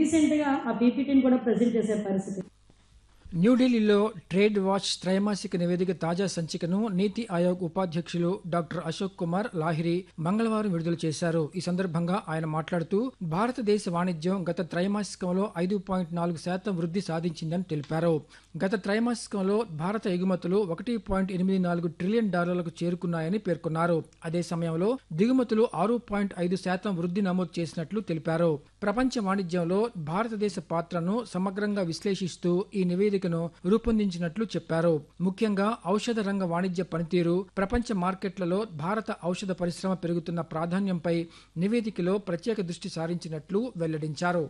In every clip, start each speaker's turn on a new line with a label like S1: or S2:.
S1: recent గా ఆ పీపీటీని కూడా ప్రజెంట్ చేసే పరిస్థితి
S2: న్యూఢిల్లీలో ట్రేడ్ వాచ్ త్రైమాసిక నివేదిక తాజా సంచికను నీతి ఆయోగ్ ఉపాధ్యక్షులు డాక్టర్ అశోక్ కుమార్ లాహిరి మంగళవారం విడుదల చేశారు ఈ సందర్భంగా ఆయన మాట్లాడుతూ భారతదేశ వాణిజ్యం గత త్రైమాసికంలో ఐదు పాయింట్ నాలుగు శాతం వృద్ధి సాధించిందని తెలిపారు గత త్రైమాసికంలో భారత ఎగుమతులు ఒకటి పాయింట్ ఎనిమిది నాలుగు ట్రిలియన్ డాలర్లకు చేరుకున్నాయని పేర్కొన్నారు అదే సమయంలో దిగుమతులు ఆరు పాయింట్ ఐదు శాతం వృద్ధి నమోదు చేసినట్లు తెలిపారు ప్రపంచ వాణిజ్యంలో భారతదేశ పాత్రను సమగ్రంగా విశ్లేషిస్తూ ఈ నివేదికను రూపొందించినట్లు చెప్పారు ముఖ్యంగా ఔషధ రంగ వాణిజ్య పనితీరు ప్రపంచ మార్కెట్లలో భారత ఔషధ పరిశ్రమ పెరుగుతున్న ప్రాధాన్యంపై నివేదికలో ప్రత్యేక దృష్టి సారించినట్లు వెల్లడించారు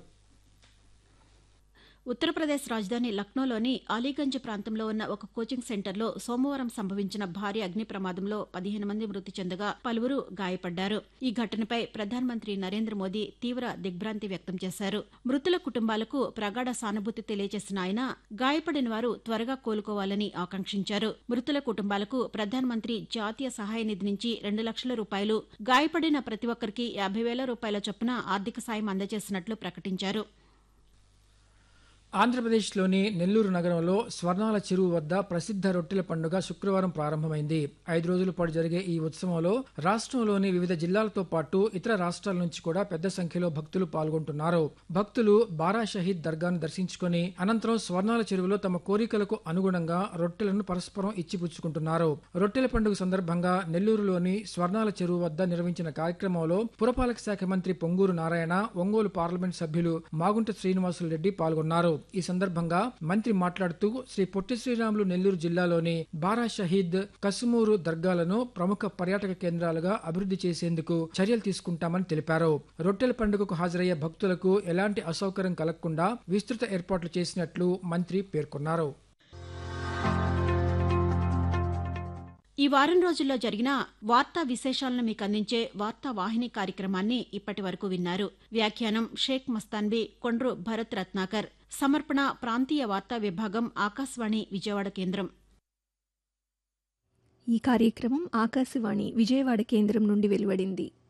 S3: ఉత్తరప్రదేశ్ రాజధాని లక్నోలోని అలీగంజ్ ప్రాంతంలో ఉన్న ఒక కోచింగ్ సెంటర్లో సోమవారం సంభవించిన భారీ అగ్ని ప్రమాదంలో పదిహేను మంది మృతి చెందగా పలువురు గాయపడ్డారు ఈ ఘటనపై ప్రధానమంత్రి నరేంద్ర మోదీ తీవ్ర దిగ్భ్రాంతి వ్యక్తం చేశారు మృతుల కుటుంబాలకు ప్రగాఢ సానుభూతి తెలియజేసిన ఆయన గాయపడిన వారు త్వరగా కోలుకోవాలని ఆకాంక్షించారు మృతుల కుటుంబాలకు ప్రధానమంత్రి జాతీయ సహాయ నిధి నుంచి రెండు లక్షల రూపాయలు గాయపడిన ప్రతి ఒక్కరికి యాభై వేల రూపాయల చొప్పున ఆర్థిక సాయం అందజేసినట్లు ప్రకటించారు
S2: ఆంధ్రప్రదేశ్లోని నెల్లూరు నగరంలో స్వర్ణాల చెరువు వద్ద ప్రసిద్ధ రొట్టెల పండుగ శుక్రవారం ప్రారంభమైంది ఐదు రోజుల పాటు జరిగే ఈ ఉత్సవంలో రాష్ట్రంలోని వివిధ జిల్లాలతో పాటు ఇతర రాష్ట్రాల నుంచి కూడా పెద్ద సంఖ్యలో భక్తులు పాల్గొంటున్నారు భక్తులు బారా షహీద్ దర్గాను దర్శించుకుని అనంతరం స్వర్ణాల చెరువులో తమ కోరికలకు అనుగుణంగా రొట్టెలను పరస్పరం ఇచ్చిపుచ్చుకుంటున్నారు రొట్టెల పండుగ సందర్భంగా నెల్లూరులోని స్వర్ణాల చెరువు వద్ద నిర్వహించిన కార్యక్రమంలో పురపాలక శాఖ మంత్రి పొంగూరు నారాయణ ఒంగోలు పార్లమెంట్ సభ్యులు మాగుంట శ్రీనివాసులు రెడ్డి పాల్గొన్నారు ఈ సందర్భంగా మంత్రి మాట్లాడుతూ శ్రీ పొట్టి శ్రీరాములు నెల్లూరు జిల్లాలోని బారా షహీద్ కసుమూరు దర్గాలను ప్రముఖ పర్యాటక కేంద్రాలుగా అభివృద్ధి చేసేందుకు చర్యలు తీసుకుంటామని తెలిపారు రొట్టెల పండుగకు హాజరయ్యే భక్తులకు ఎలాంటి అసౌకర్యం కలగకుండా విస్తృత ఏర్పాట్లు చేసినట్లు మంత్రి పేర్కొన్నారు
S3: ఈ వారం రోజుల్లో జరిగిన వార్తా విశేషాలను మీకు అందించే వార్తా వాహిని కార్యక్రమాన్ని ఇప్పటి వరకు విన్నారు వ్యాఖ్యానం షేక్ మస్తాన్బీ కొండ్రు భరత్ రత్నాకర్ సమర్పణ ప్రాంతీయ వార్తా విభాగం ఆకాశవాణి విజయవాడ కేంద్రం
S4: ఈ కార్యక్రమం ఆకాశవాణి విజయవాడ కేంద్రం నుండి వెలువడింది